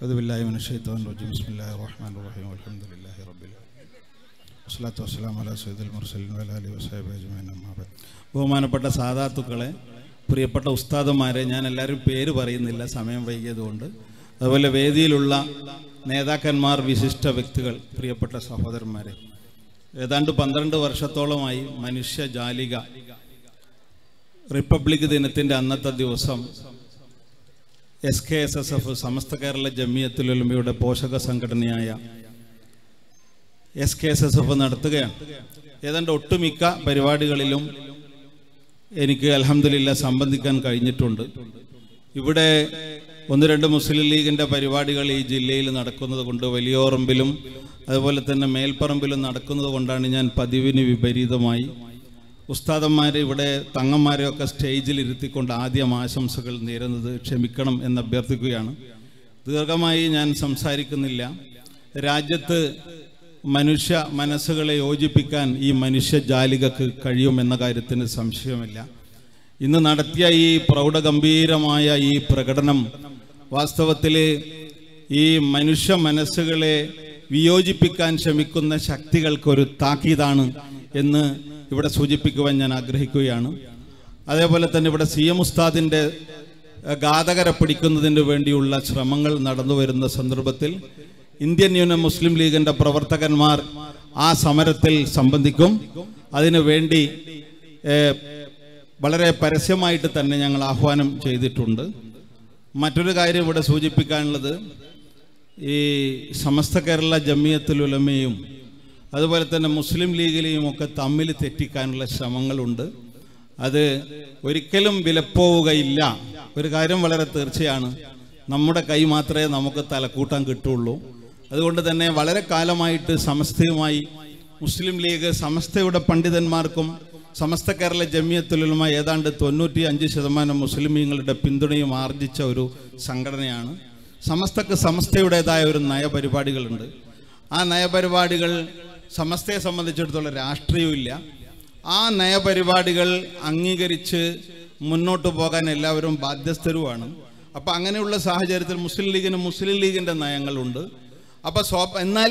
أعوذ بالله من الشيطان الرجيم بسم الله الرحمن الرحيم والحمد لله رب العالمين والصلاة والسلام على سيد المرسلين وعلى آله وصحبه أجمعين أما بعد ബഹുമാനപ്പെട്ട സാധാത്തുക്കളെ പ്രിയപ്പെട്ട ഉസ്താദുമാരെ ഞാൻ എല്ലാവരും പേര് പറയുന്നില്ല സമയം വൈകിയതുകൊണ്ട് അതുപോലെ വേദിയിലുള്ള നേതാക്കന്മാർ വിശിഷ്ട വ്യക്തികൾ പ്രിയപ്പെട്ട സഹോദരന്മാരെ ഏതാണ്ട് പന്ത്രണ്ട് വർഷത്തോളമായി മനുഷ്യ ജാലിക റിപ്പബ്ലിക് ദിനത്തിൻ്റെ അന്നത്തെ ദിവസം S K S S F Samastha Kerala ജമിയത്തുലുലമയുടെ പോഷക സംഘടനയായ S K S S F നടത്തുകയാണ് ഏതാണ്ട് ഒട്ടുമിക്ക പരിപാടികളിലും എനിക്ക് അലഹമില്ല സംബന്ധിക്കാൻ കഴിഞ്ഞിട്ടുണ്ട് ഇവിടെ ഒന്ന് രണ്ട് മുസ്ലിം ലീഗിൻ്റെ പരിപാടികൾ ഈ ജില്ലയിൽ നടക്കുന്നത് കൊണ്ട് വലിയോറമ്പിലും അതുപോലെ തന്നെ മേൽപ്പറമ്പിലും നടക്കുന്നത് കൊണ്ടാണ് ഞാൻ പതിവിന് വിപരീതമായി ഉസ്താദന്മാരെ ഇവിടെ തങ്ങന്മാരെയൊക്കെ സ്റ്റേജിൽ ഇരുത്തിക്കൊണ്ട് ആദ്യം ആശംസകൾ നേരുന്നത് ക്ഷമിക്കണം എന്ന് അഭ്യർത്ഥിക്കുകയാണ് ദീർഘമായി ഞാൻ സംസാരിക്കുന്നില്ല രാജ്യത്ത് മനുഷ്യ മനസ്സുകളെ യോജിപ്പിക്കാൻ ഈ മനുഷ്യ ജാലികക്ക് കഴിയുമെന്ന കാര്യത്തിന് സംശയമില്ല ഇന്ന് നടത്തിയ ഈ പ്രൗഢഗംഭീരമായ ഈ പ്രകടനം വാസ്തവത്തിൽ ഈ മനുഷ്യ മനസ്സുകളെ വിയോജിപ്പിക്കാൻ ശ്രമിക്കുന്ന ശക്തികൾക്കൊരു താക്കീതാണ് എന്ന് ഇവിടെ സൂചിപ്പിക്കുവാൻ ഞാൻ ആഗ്രഹിക്കുകയാണ് അതേപോലെ തന്നെ ഇവിടെ സി എം ഉസ്താദിൻ്റെ ഗാഥകരെ പിടിക്കുന്നതിന് വേണ്ടിയുള്ള ശ്രമങ്ങൾ നടന്നു വരുന്ന സന്ദർഭത്തിൽ ഇന്ത്യൻ യൂണിയൻ മുസ്ലിം ലീഗിന്റെ പ്രവർത്തകന്മാർ ആ സമരത്തിൽ സംബന്ധിക്കും അതിനു വേണ്ടി ഏഹ്, വളരെ പരസ്യമായിട്ട് തന്നെ ഞങ്ങൾ ആഹ്വാനം ചെയ്തിട്ടുണ്ട് മറ്റൊരു കാര്യം ഇവിടെ സൂചിപ്പിക്കാനുള്ളത് ഈ സമസ്ത കേരള ജമിയത്തുൽ ഉലമയും അതുപോലെ തന്നെ മുസ്ലിം ലീഗിലെയും ഒക്കെ തമ്മിൽ തെറ്റിക്കാനുള്ള ശ്രമങ്ങളുണ്ട് അത് ഒരിക്കലും വിലപ്പോവുകയില്ല ഒരു കാര്യം വളരെ തീർച്ചയാണ് നമ്മുടെ കൈ മാത്രമേ നമുക്ക് തലക്കൂട്ടാൻ കിട്ടുള്ളൂ അതുകൊണ്ട് തന്നെ വളരെ കാലമായിട്ട് സമസ്തയുമായി മുസ്ലിം ലീഗ് സമസ്തയുടെ പണ്ഡിതന്മാർക്കും സമസ്ത കേരള ജമിയത്തുലുമ ഏതാണ്ട് തൊണ്ണൂറ്റി അഞ്ച് ശതമാനം മുസ്ലിമീങ്ങളുടെ പിന്തുണയും ആർജിച്ച ഒരു സംഘടനയാണ് സമസ്തക്ക് സമസ്തയുടേതായ ഒരു നയപരിപാടികളുണ്ട് ആ നയപരിപാടികൾ സമസ്തയെ സംബന്ധിച്ചിടത്തോളം രാഷ്ട്രീയമില്ല ആ നയപരിപാടികൾ അംഗീകരിച്ച് മുന്നോട്ട് പോകാൻ എല്ലാവരും ബാധ്യസ്ഥരുമാണ് അപ്പം അങ്ങനെയുള്ള സാഹചര്യത്തിൽ മുസ്ലിം ലീഗിന് മുസ്ലിം ലീഗിൻ്റെ നയങ്ങളുണ്ട് അപ്പോൾ സ്വ എന്നാൽ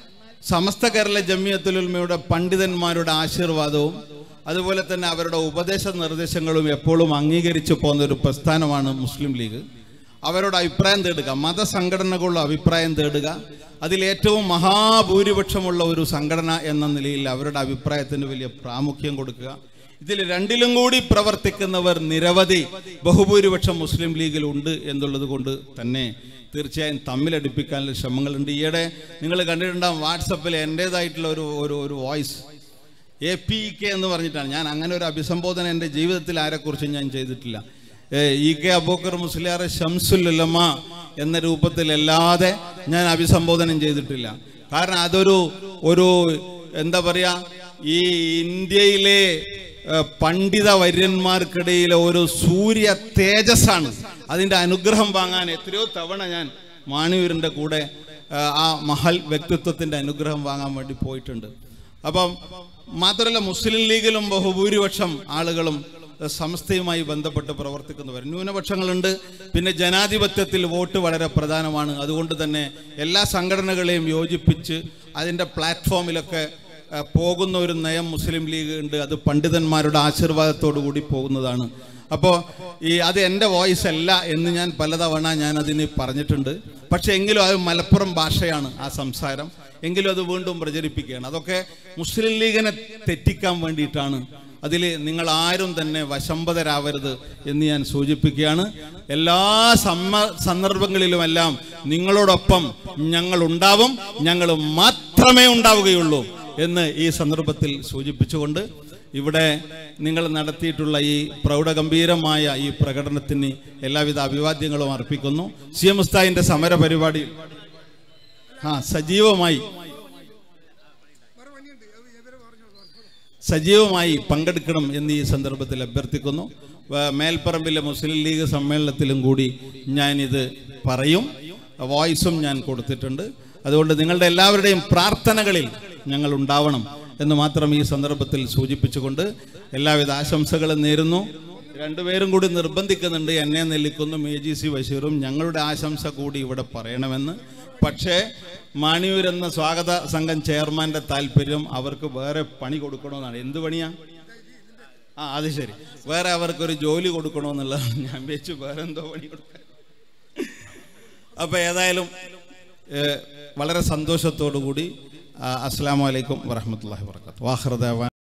സമസ്ത കേരള ജമിയത്തുലുൽമയുടെ പണ്ഡിതന്മാരുടെ ആശീർവാദവും അതുപോലെ തന്നെ അവരുടെ ഉപദേശ നിർദ്ദേശങ്ങളും എപ്പോഴും അംഗീകരിച്ചു പോകുന്ന ഒരു പ്രസ്ഥാനമാണ് മുസ്ലിം ലീഗ് അവരോട് അഭിപ്രായം തേടുക മതസംഘടനകളുടെ അഭിപ്രായം തേടുക അതിൽ ഏറ്റവും മഹാഭൂരിപക്ഷമുള്ള ഒരു സംഘടന എന്ന നിലയിൽ അവരുടെ അഭിപ്രായത്തിന് വലിയ പ്രാമുഖ്യം കൊടുക്കുക ഇതിൽ രണ്ടിലും കൂടി പ്രവർത്തിക്കുന്നവർ നിരവധി ബഹുഭൂരിപക്ഷം മുസ്ലിം ലീഗിലുണ്ട് എന്നുള്ളത് കൊണ്ട് തന്നെ തീർച്ചയായും തമ്മിലടിപ്പിക്കാനുള്ള ശ്രമങ്ങളുണ്ട് ഈയിടെ നിങ്ങൾ കണ്ടിട്ടുണ്ടാകും വാട്സപ്പിൽ എൻ്റേതായിട്ടുള്ള ഒരു ഒരു ഒരു വോയിസ് എ പി കെ എന്ന് പറഞ്ഞിട്ടാണ് ഞാൻ അങ്ങനെ ഒരു അഭിസംബോധന എൻ്റെ ജീവിതത്തിൽ ആരെക്കുറിച്ചും ഞാൻ ചെയ്തിട്ടില്ല ഏ, ഇ കെ അബൂക്കർ മുസ്ലിയാറെ ഷംസുല്ലമ എന്ന രൂപത്തിലല്ലാതെ ഞാൻ അഭിസംബോധനം ചെയ്തിട്ടില്ല കാരണം അതൊരു ഒരു എന്താ പറയാ ഈ ഇന്ത്യയിലെ ഏ, പണ്ഡിത വര്യന്മാർക്കിടയിലെ ഒരു സൂര്യ തേജസ്സാണ് അതിൻ്റെ അനുഗ്രഹം വാങ്ങാൻ എത്രയോ തവണ ഞാൻ മാണിയൂരിൻ്റെ കൂടെ ഏ, ആ മഹൽ വ്യക്തിത്വത്തിൻ്റെ അനുഗ്രഹം വാങ്ങാൻ വേണ്ടി പോയിട്ടുണ്ട് അപ്പം മാത്രമല്ല മുസ്ലിം ലീഗിലും ബഹുഭൂരിപക്ഷം ആളുകളും ഏഹ്, സംസ്ഥയുമായി ബന്ധപ്പെട്ട് പ്രവർത്തിക്കുന്നവർ ന്യൂനപക്ഷങ്ങളുണ്ട് പിന്നെ ജനാധിപത്യത്തിൽ വോട്ട് വളരെ പ്രധാനമാണ് അതുകൊണ്ട് തന്നെ എല്ലാ സംഘടനകളെയും യോജിപ്പിച്ച് അതിൻ്റെ പ്ലാറ്റ്ഫോമിലൊക്കെ ഏഹ്, പോകുന്ന ഒരു നയം മുസ്ലിം ലീഗ് ഉണ്ട് അത് പണ്ഡിതന്മാരുടെ ആശീർവാദത്തോടു കൂടി പോകുന്നതാണ് അപ്പോൾ ഈ അത് എൻ്റെ വോയിസ് അല്ല എന്ന് ഞാൻ പലതവണ ഞാൻ അതിന് പറഞ്ഞിട്ടുണ്ട് പക്ഷെ എങ്കിലും അത് മലപ്പുറം ഭാഷയാണ് ആ സംസാരം എങ്കിലും അത് വീണ്ടും പ്രചരിപ്പിക്കുകയാണ് അതൊക്കെ മുസ്ലിം ലീഗിനെ തെറ്റിക്കാൻ വേണ്ടിയിട്ടാണ് അതിൽ നിങ്ങൾ ആരും തന്നെ വശംബതരാവരുത് എന്ന് ഞാൻ സൂചിപ്പിക്കുകയാണ് എല്ലാ സമ്മ സന്ദർഭങ്ങളിലുമെല്ലാം നിങ്ങളോടൊപ്പം ഞങ്ങൾ ഉണ്ടാവും ഞങ്ങൾ മാത്രമേ ഉണ്ടാവുകയുള്ളൂ എന്ന് ഈ സന്ദർഭത്തിൽ സൂചിപ്പിച്ചുകൊണ്ട് ഇവിടെ നിങ്ങൾ നടത്തിയിട്ടുള്ള ഈ പ്രൗഢഗംഭീരമായ ഈ പ്രകടനത്തിന് എല്ലാവിധ അഭിവാദ്യങ്ങളും അർപ്പിക്കുന്നു സി എം ഉസ്താദിന്റെ സമര പരിപാടിയിൽ ആ സജീവമായി സജീവമായി പങ്കെടുക്കണം എന്ന് ഈ സന്ദർഭത്തിൽ അഭ്യർത്ഥിക്കുന്നു വ- മേൽപ്പറമ്പിലെ മുസ്ലിം ലീഗ് സമ്മേളനത്തിലും കൂടി ഞാനിത് പറയും വോയിസും ഞാൻ കൊടുത്തിട്ടുണ്ട് അതുകൊണ്ട് നിങ്ങളുടെ എല്ലാവരുടെയും പ്രാർത്ഥനകളിൽ ഞങ്ങൾ ഉണ്ടാവണം എന്ന് മാത്രം ഈ സന്ദർഭത്തിൽ സൂചിപ്പിച്ചുകൊണ്ട് എല്ലാവിധ ആശംസകളും നേരുന്നു രണ്ടുപേരും കൂടി നിർബന്ധിക്കുന്നുണ്ട് എന്നെ നെല്ലിക്കുന്നു എ ജി സി ബഷീറും ഞങ്ങളുടെ ആശംസ കൂടി ഇവിടെ പറയണമെന്ന് പക്ഷേ മാണിയൂർ എന്ന സ്വാഗത സംഘം ചെയർമാന്റെ താല്പര്യം അവർക്ക് വേറെ പണി കൊടുക്കണമെന്നാണ് എന്ത് പണിയാ ആ അത് ശരി വേറെ അവർക്കൊരു ജോലി കൊടുക്കണമെന്നുള്ളതാണ് ഞാൻ വെച്ച് വേറെ എന്തോ പണി കൊടുക്കാൻ അപ്പൊ ഏതായാലും ഏഹ്, വളരെ സന്തോഷത്തോടു കൂടി അസ്സാം വലൈക്കും വറഹമത്തല്ലാഹി വർക്കാത്തു വാഹൃദാൻ